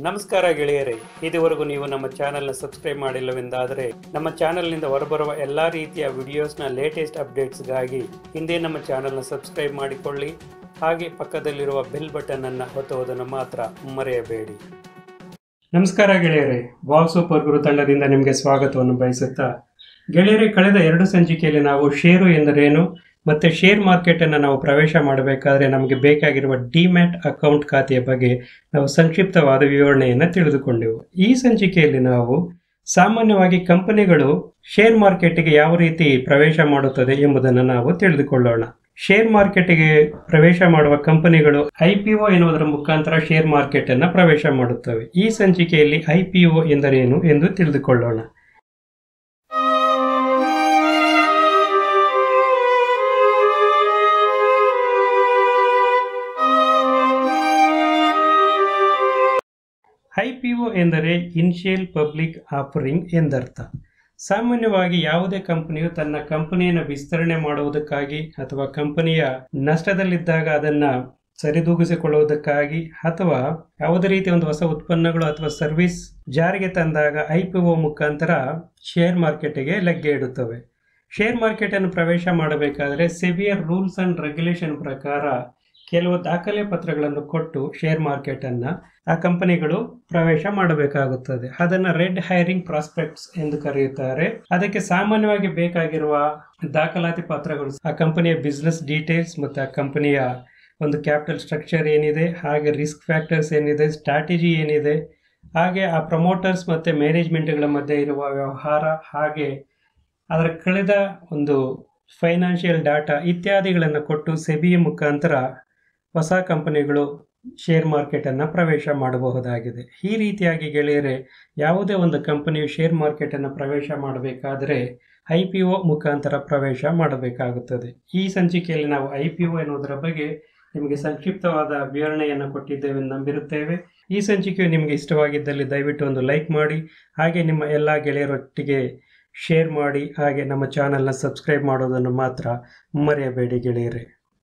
ನಮಸ್ಕಾರ ಗೆಳೆಯರೇ ಇದುವರೆಗೂ ನೀವು ನಮ್ಮ ಚಾನೆಲ್ನ ಸಬ್ಸ್ಕ್ರೈಬ್ ಮಾಡಿಲ್ಲವೆಂದಾದರೆ ನಮ್ಮ ಚಾನೆಲ್ನಿಂದ ಹೊರಬರುವ ಎಲ್ಲ ರೀತಿಯ ವಿಡಿಯೋಸ್ನ ಲೇಟೆಸ್ಟ್ ಅಪ್ಡೇಟ್ಸ್ಗಾಗಿ ಹಿಂದೆ ನಮ್ಮ ಚಾನೆಲ್ನ ಸಬ್ಸ್ಕ್ರೈಬ್ ಮಾಡಿಕೊಳ್ಳಿ ಹಾಗೆ ಪಕ್ಕದಲ್ಲಿರುವ ಬೆಲ್ ಬಟನ್ ಅನ್ನು ಒತ್ತುವುದನ್ನು ಮಾತ್ರ ಮರೆಯಬೇಡಿ ನಮಸ್ಕಾರ ಗೆಳೆಯರೇ ವಾವ್ ಸೂಪರ್ ಗುರು ತಂಡದಿಂದ ನಿಮಗೆ ಸ್ವಾಗತವನ್ನು ಬಯಸುತ್ತಾ ಗೆಳೆಯರೇ ಕಳೆದ ಎರಡು ಸಂಚಿಕೆಯಲ್ಲಿ ನಾವು ಷೇರು ಎಂದರೇನು ಮತ್ತೆ ಶೇರ್ ಮಾರ್ಕೆಟ್ ಅನ್ನು ನಾವು ಪ್ರವೇಶ ಮಾಡಬೇಕಾದ್ರೆ ನಮಗೆ ಬೇಕಾಗಿರುವ ಡಿಮ್ಯಾಟ್ ಅಕೌಂಟ್ ಖಾತೆಯ ಬಗ್ಗೆ ನಾವು ಸಂಕ್ಷಿಪ್ತವಾದ ವಿವರಣೆಯನ್ನು ತಿಳಿದುಕೊಂಡೆವು ಈ ಸಂಚಿಕೆಯಲ್ಲಿ ನಾವು ಸಾಮಾನ್ಯವಾಗಿ ಕಂಪನಿಗಳು ಶೇರ್ ಮಾರ್ಕೆಟ್ಗೆ ಯಾವ ರೀತಿ ಪ್ರವೇಶ ಮಾಡುತ್ತದೆ ಎಂಬುದನ್ನು ನಾವು ತಿಳಿದುಕೊಳ್ಳೋಣ ಶೇರ್ ಮಾರ್ಕೆಟ್ಗೆ ಪ್ರವೇಶ ಮಾಡುವ ಕಂಪನಿಗಳು ಐ ಪಿ ಒ ಎನ್ನುವುದರ ಮುಖಾಂತರ ಶೇರ್ ಮಾರ್ಕೆಟ್ ಅನ್ನು ಪ್ರವೇಶ ಮಾಡುತ್ತವೆ ಈ ಸಂಚಿಕೆಯಲ್ಲಿ ಐ ಪಿ ಒ ಎಂದರೇನು ಎಂದು ತಿಳಿದುಕೊಳ್ಳೋಣ ಐಪಿಒ ಎಂದರೆ ಇನಿಷಿಯಲ್ ಪಬ್ಲಿಕ್ ಆಫರಿಂಗ್ ಎಂದರ್ಥ ಸಾಮಾನ್ಯವಾಗಿ ಯಾವುದೇ ಕಂಪನಿಯು ತನ್ನ ಕಂಪನಿಯನ್ನು ವಿಸ್ತರಣೆ ಮಾಡುವುದಕ್ಕಾಗಿ ಅಥವಾ ಕಂಪನಿಯ ನಷ್ಟದಲ್ಲಿದ್ದಾಗ ಅದನ್ನ ಸರಿದೂಗಿಸಿಕೊಳ್ಳುವುದಕ್ಕಾಗಿ ಅಥವಾ ಯಾವುದೇ ರೀತಿಯ ಒಂದು ಹೊಸ ಉತ್ಪನ್ನಗಳು ಅಥವಾ ಸರ್ವಿಸ್ ಜಾರಿಗೆ ತಂದಾಗ ಐಪಿಒ ಮುಖಾಂತರ ಶೇರ್ ಮಾರ್ಕೆಟ್ಗೆ ಲಗ್ಗೆ ಇಡುತ್ತವೆ ಶೇರ್ ಮಾರ್ಕೆಟ್ ಅನ್ನು ಪ್ರವೇಶ ಮಾಡಬೇಕಾದರೆ ಸಿವಿಯರ್ ರೂಲ್ಸ್ ಅಂಡ್ ರೆಗ್ಯುಲೇಷನ್ ಪ್ರಕಾರ ಕೆಲವು ದಾಖಲೆ ಪತ್ರಗಳನ್ನು ಕೊಟ್ಟು ಶೇರ್ ಮಾರ್ಕೆಟ್ ಅನ್ನ ಆ ಕಂಪನಿಗಳು ಪ್ರವೇಶ ಮಾಡಬೇಕಾಗುತ್ತದೆ ಅದನ್ನ ರೆಡ್ ಹೈರಿಂಗ್ ಪ್ರಾಸ್ಪೆಕ್ಟ್ಸ್ ಎಂದು ಕರೆಯುತ್ತಾರೆ ಅದಕ್ಕೆ ಸಾಮಾನ್ಯವಾಗಿ ಬೇಕಾಗಿರುವ ದಾಖಲಾತಿ ಪತ್ರಗಳು ಆ ಕಂಪನಿಯ ಬಿಸ್ನೆಸ್ ಡೀಟೇಲ್ಸ್ ಮತ್ತು ಆ ಕಂಪನಿಯ ಒಂದು ಕ್ಯಾಪಿಟಲ್ ಸ್ಟ್ರಕ್ಚರ್ ಏನಿದೆ ಹಾಗೆ ರಿಸ್ಕ್ ಫ್ಯಾಕ್ಟರ್ಸ್ ಏನಿದೆ ಸ್ಟ್ರಾಟಜಿ ಏನಿದೆ ಹಾಗೆ ಆ ಪ್ರಮೋಟರ್ಸ್ ಮತ್ತು ಮ್ಯಾನೇಜ್ಮೆಂಟ್ಗಳ ಮಧ್ಯೆ ಇರುವ ವ್ಯವಹಾರ ಹಾಗೆ ಅದರ ಕಳೆದ ಒಂದು ಫೈನಾನ್ಷಿಯಲ್ ಡಾಟಾ ಇತ್ಯಾದಿಗಳನ್ನು ಕೊಟ್ಟು ಸೆಬಿಯ ಮುಖಾಂತರ ಹೊಸ ಕಂಪನಿಗಳು ಶೇರ್ ಮಾರ್ಕೆಟನ್ನು ಪ್ರವೇಶ ಮಾಡಬಹುದಾಗಿದೆ ಈ ರೀತಿಯಾಗಿ ಗೆಳೆಯರೆ ಯಾವುದೇ ಒಂದು ಕಂಪನಿಯು ಶೇರ್ ಮಾರ್ಕೆಟನ್ನು ಪ್ರವೇಶ ಮಾಡಬೇಕಾದರೆ ಐ ಪಿ ಒ ಮುಖಾಂತರ ಪ್ರವೇಶ ಮಾಡಬೇಕಾಗುತ್ತದೆ ಈ ಸಂಚಿಕೆಯಲ್ಲಿ ನಾವು ಐ ಪಿ ಒ ಎನ್ನುವುದರ ಬಗ್ಗೆ ನಿಮಗೆ ಸಂಕ್ಷಿಪ್ತವಾದ ವಿವರಣೆಯನ್ನು ಕೊಟ್ಟಿದ್ದೇವೆ ಎಂದು ನಂಬಿರುತ್ತೇವೆ ಈ ಸಂಚಿಕೆಯು ನಿಮಗೆ ಇಷ್ಟವಾಗಿದ್ದಲ್ಲಿ ದಯವಿಟ್ಟು ಒಂದು ಲೈಕ್ ಮಾಡಿ ಹಾಗೆ ನಿಮ್ಮ ಎಲ್ಲ ಗೆಳೆಯರೊಟ್ಟಿಗೆ ಶೇರ್ ಮಾಡಿ ಹಾಗೆ ನಮ್ಮ ಚಾನಲ್ನ ಸಬ್ಸ್ಕ್ರೈಬ್ ಮಾಡೋದನ್ನು ಮಾತ್ರ ಮರೆಯಬೇಡಿ ಗೆಳೆಯರೆ